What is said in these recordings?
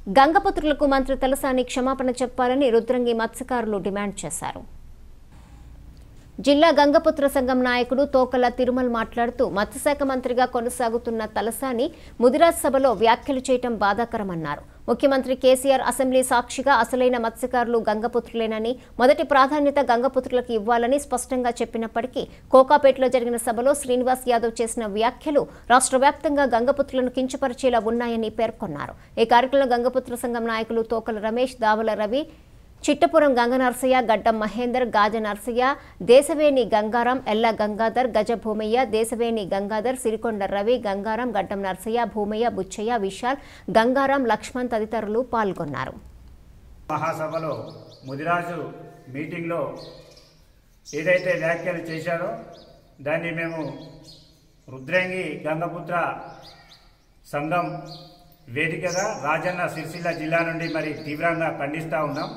గంగపుత్రులకు మంత్రి తలసాని క్షమాపణ చెప్పాలని రుద్రంగి మత్స్యకారులు డిమాండ్ చేశారు జిల్లా గంగపుత్ర సంఘం నాయకుడు తోకల తిరుమల్ మాట్లాడుతూ మత్స్యశాఖ మంత్రిగా కొనసాగుతున్న తలసాని ముదిరాజ్ సభలో వ్యాఖ్యలు చేయటం బాధాకరమన్నారు ముఖ్యమంత్రి కేసీఆర్ అసెంబ్లీ సాక్షిగా అసలైన మత్స్యకారులు గంగపుత్రులేనని మొదటి ప్రాధాన్యత గంగపుత్రులకు ఇవ్వాలని స్పష్టంగా చెప్పినప్పటికీ కోకాపేటలో జరిగిన సభలో శ్రీనివాస్ యాదవ్ చేసిన వ్యాఖ్యలు రాష్ట్ర వ్యాప్తంగా గంగపుత్రులను కించపరిచేలా ఉన్నాయని పేర్కొన్నారు ఈ కార్యక్రమంలో గంగపుత్ర సంఘం నాయకులు తోకల రమేష్ దావల రవి చిట్టపురం గంగనరసయ్య గడ్డం మహేందర్ గాజ నరసయ్య దేశవేణి గంగారాం ఎల్ల గంగాధర్ గజ భూమయ్య దేశవేణి గంగాధర్ సిరికొండ రవి గంగారాం గడ్డం నరసయ్య భూమయ్య బుచ్చయ్య విశాల్ గంగారాం లక్ష్మణ్ తదితరులు పాల్గొన్నారు మహాసభలో ముదిరాజు మీటింగ్లో ఏదైతే వ్యాఖ్యలు చేశారో దాన్ని మేము రుద్రంగి గంగపుత్ర సంఘం వేదికగా రాజన్న సిరిసిల్ల జిల్లా నుండి మరి తీవ్రంగా ఖండిస్తూ ఉన్నాం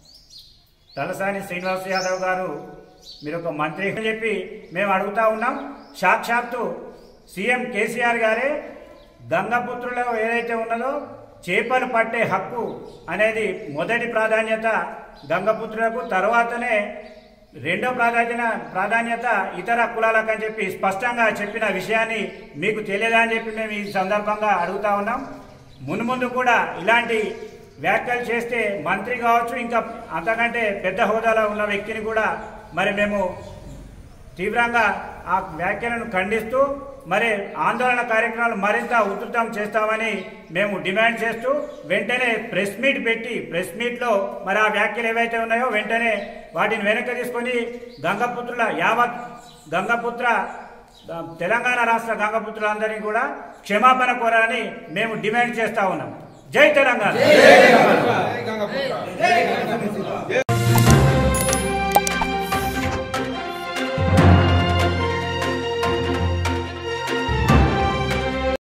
తలసాని శ్రీనివాస్ యాదవ్ గారు మీరు ఒక మంత్రి అని చెప్పి మేము అడుగుతా ఉన్నాం సాక్షాత్తు సీఎం కేసీఆర్ గారే గంగపుత్రులో ఏదైతే ఉన్నదో చేపలు పట్టే హక్కు అనేది మొదటి ప్రాధాన్యత గంగపుత్రులకు తర్వాతనే రెండో ప్రాధాన్యత ప్రాధాన్యత ఇతర కులాలకు అని చెప్పి స్పష్టంగా చెప్పిన విషయాన్ని మీకు తెలియదా అని చెప్పి మేము ఈ సందర్భంగా అడుగుతా ఉన్నాం మున్ముందు కూడా ఇలాంటి వ్యాఖ్యలు చేస్తే మంత్రి కావచ్చు ఇంకా అంతకంటే పెద్ద హోదాలో ఉన్న వ్యక్తిని కూడా మరి మేము తీవ్రంగా ఆ వ్యాఖ్యలను ఖండిస్తూ మరి ఆందోళన కార్యక్రమాలు మరింత ఉధృతం చేస్తామని మేము డిమాండ్ చేస్తూ వెంటనే ప్రెస్ మీట్ పెట్టి ప్రెస్ మీట్లో మరి ఆ వ్యాఖ్యలు ఏవైతే ఉన్నాయో వెంటనే వాటిని వెనక్కి తీసుకొని గంగపుత్రుల యావత్ గంగపుత్ర తెలంగాణ రాష్ట్ర గంగపుత్రులందరినీ కూడా క్షమాపణ కోరాలని మేము డిమాండ్ చేస్తా ఉన్నాం జై తెలంగాణ